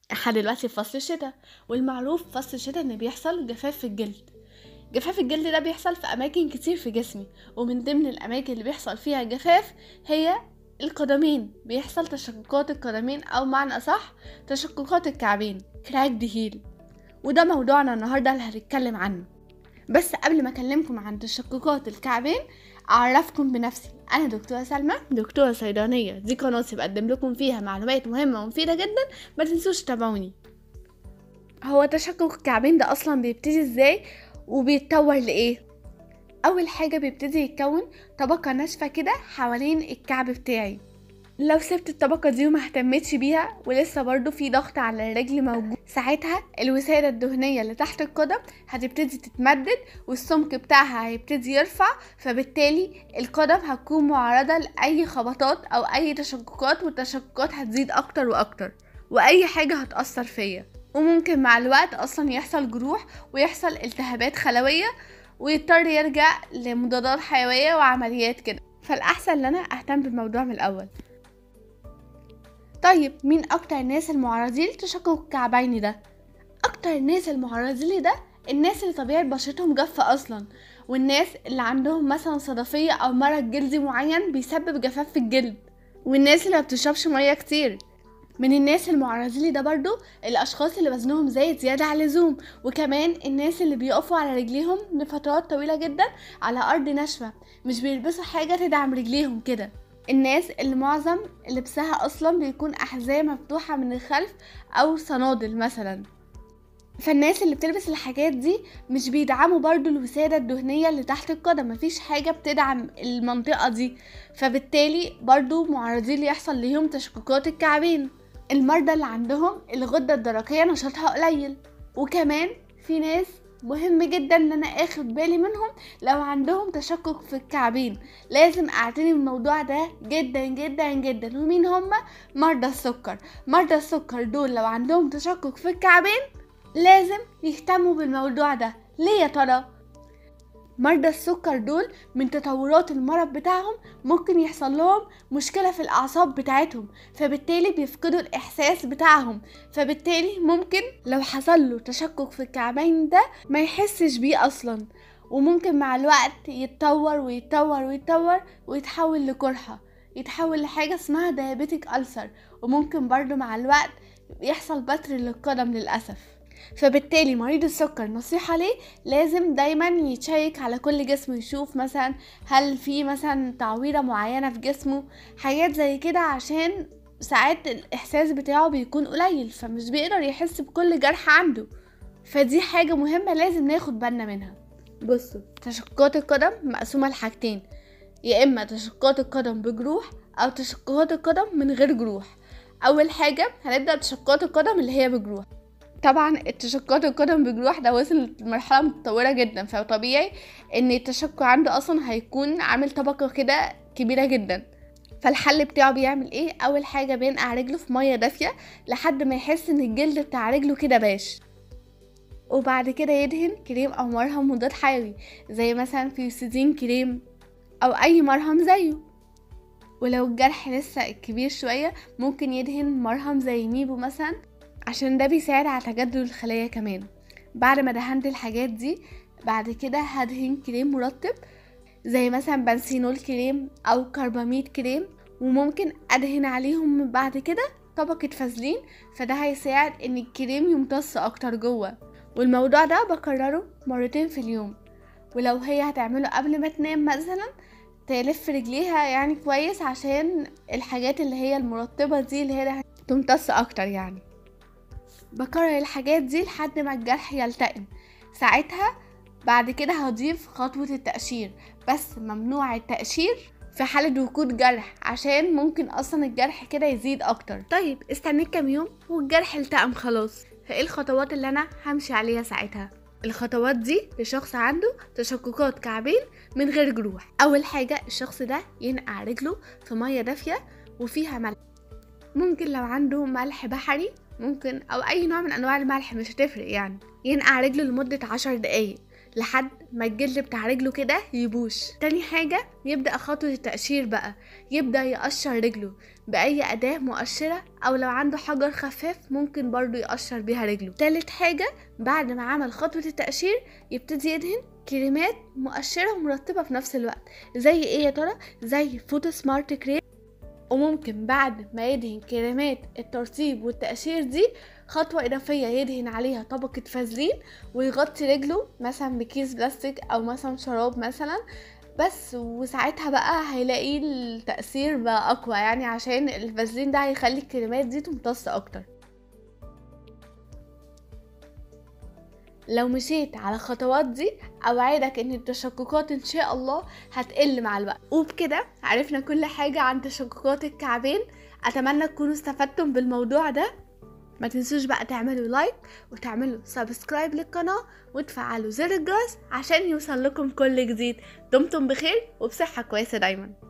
احنا دلوقتي في فصل الشتاء والمعروف في فصل الشتاء ان بيحصل جفاف في الجلد جفاف الجلد ده بيحصل في اماكن كتير في جسمي ومن ضمن الاماكن اللي بيحصل فيها جفاف هي القدمين بيحصل تشققات القدمين او معنى اصح تشققات الكعبين كراك هيل وده موضوعنا النهارده اللي هنتكلم عنه بس قبل ما اكلمكم عن تشققات الكعبين اعرفكم بنفسي انا دكتوره سلمى دكتوره صيدلانيه دي قناتي بقدم لكم فيها معلومات مهمه ومفيده جدا ما تنسوش تتابعوني هو تشقق الكعبين ده اصلا بيبتدي ازاي وبيتطور لايه اول حاجه بيبتدي يتكون طبقه ناشفه كده حوالين الكعب بتاعي لو سبت الطبقة دي وما اهتمتش بيها ولسه برضو في ضغط على الرجل موجود ساعتها الوسادة الدهنية اللي تحت القدم هتبتدي تتمدد والسمك بتاعها هيبتدي يرفع فبالتالي القدم هتكون معرضة لأي خبطات أو أي تشققات والتشققات هتزيد أكتر وأكتر وأي حاجة هتأثر فيا وممكن مع الوقت أصلا يحصل جروح ويحصل التهابات خلوية ويضطر يرجع لمضادات حيوية وعمليات كده فالأحسن ان أنا أهتم بالموضوع من الأول طيب مين اكتر الناس المعرضين لتشقق الكعبين ده اكتر الناس المعرضين ده الناس اللي طبيعه بشرتهم جافه اصلا والناس اللي عندهم مثلا صدفيه او مرض جلدي معين بيسبب جفاف في الجلد والناس اللي ما بتشربش ميه كتير من الناس المعرضين ده برضو الاشخاص اللي وزنهم زايد زياده عن اللزوم وكمان الناس اللي بيقفوا على رجليهم لفترات طويله جدا على ارض ناشفه مش بيلبسوا حاجه تدعم رجليهم كده الناس اللي معظم لبسها اصلا بيكون احذية مفتوحة من الخلف او صنادل مثلا فالناس اللي بتلبس الحاجات دي مش بيدعموا برضو الوسادة الدهنية اللي تحت القدم مفيش حاجة بتدعم المنطقة دي فبالتالي برضو معرضين ليحصل ليهم تشققات الكعبين المرضى اللي عندهم الغدة الدرقية نشاطها قليل وكمان في ناس مهم جدا ان انا اخد بالي منهم لو عندهم تشقق في الكعبين لازم اعتني بالموضوع ده جدا جدا جدا ومين هما مرضى السكر مرضى السكر دول لو عندهم تشقق في الكعبين لازم يهتموا بالموضوع ده ليه يا ترى مرضى السكر دول من تطورات المرض بتاعهم ممكن يحصل لهم مشكلة في الأعصاب بتاعتهم فبالتالي بيفقدوا الإحساس بتاعهم فبالتالي ممكن لو حصل له تشقق في الكعبين ده ما يحسش بيه أصلا وممكن مع الوقت يتطور ويتطور ويتطور ويتحول لقرحة يتحول لحاجة اسمها ديابيتك ألسر وممكن برضو مع الوقت يحصل بتر للقدم للأسف فبالتالي مريض السكر نصيحة ليه لازم دايما يتشيك على كل جسمه يشوف مثلا هل في مثلا تعويرة معينة في جسمه حاجات زي كده عشان ساعات الإحساس بتاعه بيكون قليل فمش بيقدر يحس بكل جرح عنده فدي حاجة مهمة لازم ناخد بالنا منها بصوا تشققات القدم مقسومة لحاجتين يا إما تشققات القدم بجروح أو تشققات القدم من غير جروح أول حاجة هنبدأ تشققات القدم اللي هي بجروح طبعا التشققات القدم بجروح ده وصل لمرحله متطوره جدا فطبيعي ان التشقق عنده اصلا هيكون عامل طبقه كده كبيره جدا فالحل بتاعه بيعمل ايه اول حاجه بينقع رجله في ميه دافيه لحد ما يحس ان الجلد بتاع رجله كده باش وبعد كده يدهن كريم او مرهم مضاد حيوي زي مثلا فيوسيدين كريم او اي مرهم زيه ولو الجرح لسه كبير شويه ممكن يدهن مرهم زي ميبو مثلا عشان ده بيساعد على تجدد الخلايا كمان بعد ما دهنت الحاجات دي بعد كده هدهن كريم مرطب زي مثلا بنسينول كريم او كرباميد كريم وممكن ادهن عليهم بعد كده طبقة فازلين فده هيساعد ان الكريم يمتص اكتر جوه والموضوع ده بكرره مرتين في اليوم ولو هي هتعمله قبل ما تنام مثلا تلف رجليها يعني كويس عشان الحاجات اللي هي المرطبة دي اللي هي تمتص اكتر يعني بكرر الحاجات دي لحد ما الجرح يلتئم ساعتها بعد كده هضيف خطوة التقشير بس ممنوع التقشير في حالة وجود جرح عشان ممكن اصلا الجرح كده يزيد اكتر طيب استنيت كام يوم والجرح التئم خلاص فايه الخطوات اللي انا همشي عليها ساعتها الخطوات دي لشخص عنده تشققات كعبين من غير جروح اول حاجة الشخص ده ينقع رجله في مية دافية وفيها ملح ممكن لو عنده ملح بحري ممكن او اي نوع من انواع الملح مش هتفرق يعني ينقع رجله لمدة عشر دقايق لحد ما الجلد بتاع رجله كده يبوش تاني حاجة يبدأ خطوة التقشير بقى يبدأ يقشر رجله بأي أداة مؤشرة أو لو عنده حجر خفاف ممكن برضو يقشر بيها رجله تالت حاجة بعد ما عمل خطوة التقشير يبتدي يدهن كريمات مؤشرة ومرطبة في نفس الوقت زي ايه يا ترى زي فوتو سمارت كريم وممكن بعد ما يدهن كريمات الترطيب والتقشير دي خطوة إضافية يدهن عليها طبقة فازلين ويغطي رجله مثلا بكيس بلاستيك أو مثلا شراب مثلا بس وساعتها بقى هيلاقي التأثير بقى أقوى يعني عشان الفازلين ده هيخلي الكريمات دي تمتص أكتر لو مشيت على الخطوات دي اوعدك ان التشققات ان شاء الله هتقل مع الوقت وبكده عرفنا كل حاجة عن تشققات الكعبين اتمنى تكونوا استفدتم بالموضوع ده ما تنسوش بقى تعملوا لايك وتعملوا سبسكرايب للقناة وتفعلوا زر الجرس عشان يوصل لكم كل جديد دمتم بخير وبصحة كويسة دايما